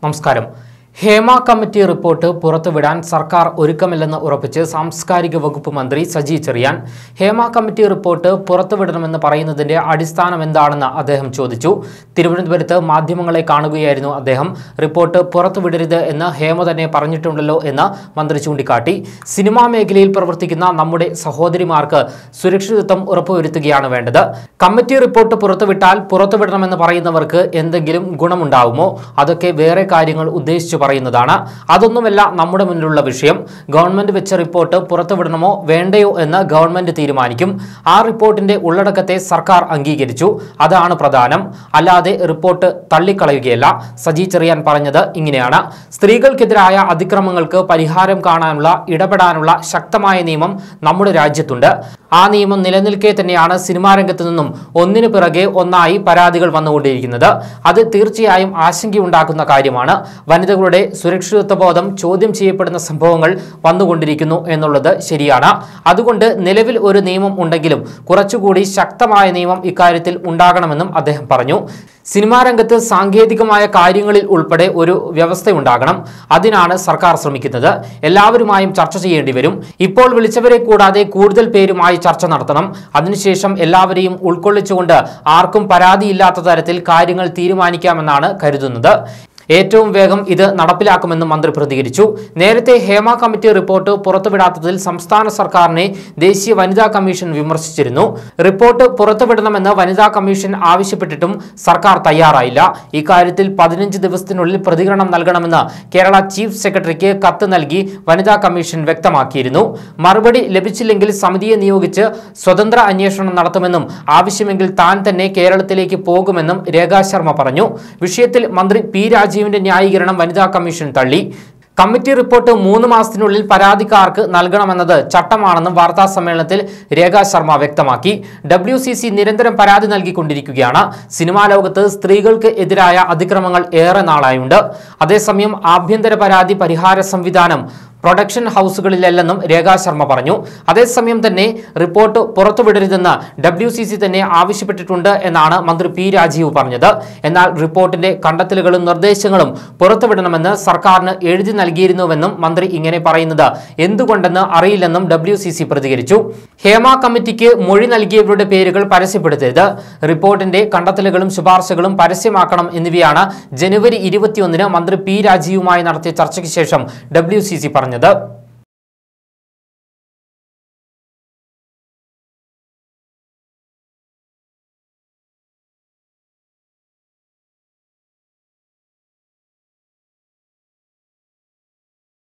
നമസ്കാരം Hema committee report പുറത്തുവിടാൻ സർക്കാർ ഒരുക്കമില്ലെന്ന് ഉറപ്പിച്ച് സാംസ്കാരിക വകുപ്പ് മന്ത്രി സജി ചെറിയാൻ ഹേമ കമ്മിറ്റി റിപ്പോർട്ട് പുറത്തുവിടണമെന്ന് പറയുന്നതിന്റെ അടിസ്ഥാനം എന്താണെന്ന് അദ്ദേഹം ചോദിച്ചു തിരുവനന്തപുരത്ത് മാധ്യമങ്ങളെ കാണുകയായിരുന്നു അദ്ദേഹം റിപ്പോർട്ട് പുറത്തുവിടരുത് എന്ന് ഹേമ തന്നെ പറഞ്ഞിട്ടുണ്ടല്ലോ എന്ന് മന്ത്രി ചൂണ്ടിക്കാട്ടി സിനിമാ മേഖലയിൽ പ്രവർത്തിക്കുന്ന നമ്മുടെ സഹോദരിമാർക്ക് സുരക്ഷിതത്വം ഉറപ്പുവരുത്തുകയാണ് വേണ്ടത് കമ്മിറ്റി റിപ്പോർട്ട് പുറത്തുവിട്ടാൽ പുറത്തുവിടണമെന്ന് പറയുന്നവർക്ക് എന്തെങ്കിലും ഗുണമുണ്ടാവുമോ അതൊക്കെ വേറെ കാര്യങ്ങൾ ഉദ്ദേശിച്ചു പറയുന്നതാണ് അതൊന്നുമല്ല നമ്മുടെ മുന്നിലുള്ള വിഷയം ഗവൺമെന്റ് വെച്ച റിപ്പോർട്ട് പുറത്തുവിടണമോ വേണ്ടയോ എന്ന് ഗവൺമെന്റ് തീരുമാനിക്കും ആ റിപ്പോർട്ടിന്റെ ഉള്ളടക്കത്തെ സർക്കാർ അംഗീകരിച്ചു അതാണ് പ്രധാനം അല്ലാതെ റിപ്പോർട്ട് തള്ളിക്കളയുകയല്ല സജി ചെറിയാൻ പറഞ്ഞത് ഇങ്ങനെയാണ് സ്ത്രീകൾക്കെതിരായ അതിക്രമങ്ങൾക്ക് പരിഹാരം കാണാനുള്ള ഇടപെടാനുള്ള ശക്തമായ നിയമം നമ്മുടെ രാജ്യത്തുണ്ട് ആ നിയമം നിലനിൽക്കെ തന്നെയാണ് സിനിമാ രംഗത്ത് നിന്നും ഒന്നിനു പിറകെ ഒന്നായി പരാതികൾ വന്നുകൊണ്ടിരിക്കുന്നത് അത് തീർച്ചയായും ആശങ്കയുണ്ടാക്കുന്ന കാര്യമാണ് വനിതകളുടെ സുരക്ഷിതത്വ ബോധം ചോദ്യം ചെയ്യപ്പെടുന്ന സംഭവങ്ങൾ വന്നുകൊണ്ടിരിക്കുന്നു എന്നുള്ളത് ശരിയാണ് അതുകൊണ്ട് നിലവിൽ ഒരു നിയമം ഉണ്ടെങ്കിലും കുറച്ചുകൂടി ശക്തമായ നിയമം ഇക്കാര്യത്തിൽ ഉണ്ടാകണമെന്നും അദ്ദേഹം പറഞ്ഞു സിനിമാ രംഗത്ത് സാങ്കേതികമായ കാര്യങ്ങളിൽ ഉൾപ്പെടെ ഒരു വ്യവസ്ഥയുണ്ടാകണം അതിനാണ് സർക്കാർ ശ്രമിക്കുന്നത് എല്ലാവരുമായും ചർച്ച ചെയ്യേണ്ടി വരും ഇപ്പോൾ വിളിച്ചവരെ കൂടാതെ കൂടുതൽ പേരുമായി ചർച്ച നടത്തണം അതിനുശേഷം എല്ലാവരെയും ഉൾക്കൊള്ളിച്ചുകൊണ്ട് ആർക്കും പരാതിയില്ലാത്ത തരത്തിൽ കാര്യങ്ങൾ തീരുമാനിക്കാമെന്നാണ് കരുതുന്നത് ഏറ്റവും വേഗം ഇത് നടപ്പിലാക്കുമെന്നും മന്ത്രി പ്രതികരിച്ചു നേരത്തെ ഹേമ കമ്മിറ്റി റിപ്പോർട്ട് പുറത്തുവിടാത്തതിൽ സംസ്ഥാന സർക്കാരിനെ ദേശീയ വനിതാ കമ്മീഷൻ വിമർശിച്ചിരുന്നു റിപ്പോർട്ട് പുറത്തുവിടണമെന്ന് വനിതാ കമ്മീഷൻ ആവശ്യപ്പെട്ടിട്ടും സർക്കാർ തയ്യാറായില്ല ഇക്കാര്യത്തിൽ പതിനഞ്ച് ദിവസത്തിനുള്ളിൽ പ്രതികരണം നൽകണമെന്ന് കേരള ചീഫ് സെക്രട്ടറിക്ക് കത്ത് നൽകി വനിതാ കമ്മീഷൻ വ്യക്തമാക്കിയിരുന്നു മറുപടി ലഭിച്ചില്ലെങ്കിൽ സമിതിയെ നിയോഗിച്ച് സ്വതന്ത്ര അന്വേഷണം നടത്തുമെന്നും ആവശ്യമെങ്കിൽ താൻ തന്നെ കേരളത്തിലേക്ക് പോകുമെന്നും രേഖാ ശർമ്മ പറഞ്ഞു വിഷയത്തിൽ മന്ത്രി പി രാജീവിന്റെ ന്യായീകരണം വനിതാ കമ്മീഷൻ തള്ളി കമ്മിറ്റി റിപ്പോർട്ട് മൂന്ന് മാസത്തിനുള്ളിൽ പരാതിക്കാർക്ക് നൽകണമെന്നത് ചട്ടമാണെന്നും വാർത്താ സമ്മേളനത്തിൽ രേഖാ ശർമ്മ വ്യക്തമാക്കി ഡബ്ല്യു സി സി നിരന്തരം പരാതി നൽകിക്കൊണ്ടിരിക്കുകയാണ് സിനിമാ ലോകത്ത് സ്ത്രീകൾക്ക് എതിരായ അതിക്രമങ്ങൾ ഏറെ നാളായുണ്ട് അതേസമയം ആഭ്യന്തര പരാതി പരിഹാര സംവിധാനം പ്രൊഡക്ഷൻ ഹൗസുകളിലല്ലെന്നും രേഖാ ശർമ്മ പറഞ്ഞു അതേസമയം തന്നെ റിപ്പോർട്ട് പുറത്തുവിടരുതെന്ന് ഡബ്ല്യു സി സി തന്നെ ആവശ്യപ്പെട്ടിട്ടുണ്ട് എന്നാണ് മന്ത്രി പി രാജീവ് പറഞ്ഞത് എന്നാൽ റിപ്പോർട്ടിന്റെ കണ്ടെത്തലുകളും നിർദ്ദേശങ്ങളും പുറത്തുവിടണമെന്ന് സർക്കാരിന് എഴുതി നൽകിയിരുന്നുവെന്നും മന്ത്രി ഇങ്ങനെ പറയുന്നത് എന്തുകൊണ്ടെന്ന് അറിയില്ലെന്നും ഡബ്ല്യു സി സി പ്രതികരിച്ചു ഹേമ കമ്മിറ്റിക്ക് മൊഴി നൽകിയവരുടെ പേരുകൾ പരസ്യപ്പെടുത്തരുത് റിപ്പോർട്ടിന്റെ കണ്ടെത്തലുകളും ശുപാർശകളും പരസ്യമാക്കണം എന്നിവയാണ് ജനുവരി ഇരുപത്തിയൊന്നിന് മന്ത്രി പി രാജീവുമായി നടത്തിയ ചർച്ചയ്ക്ക് ശേഷം ഡബ്ല്യു സി സി പറഞ്ഞത്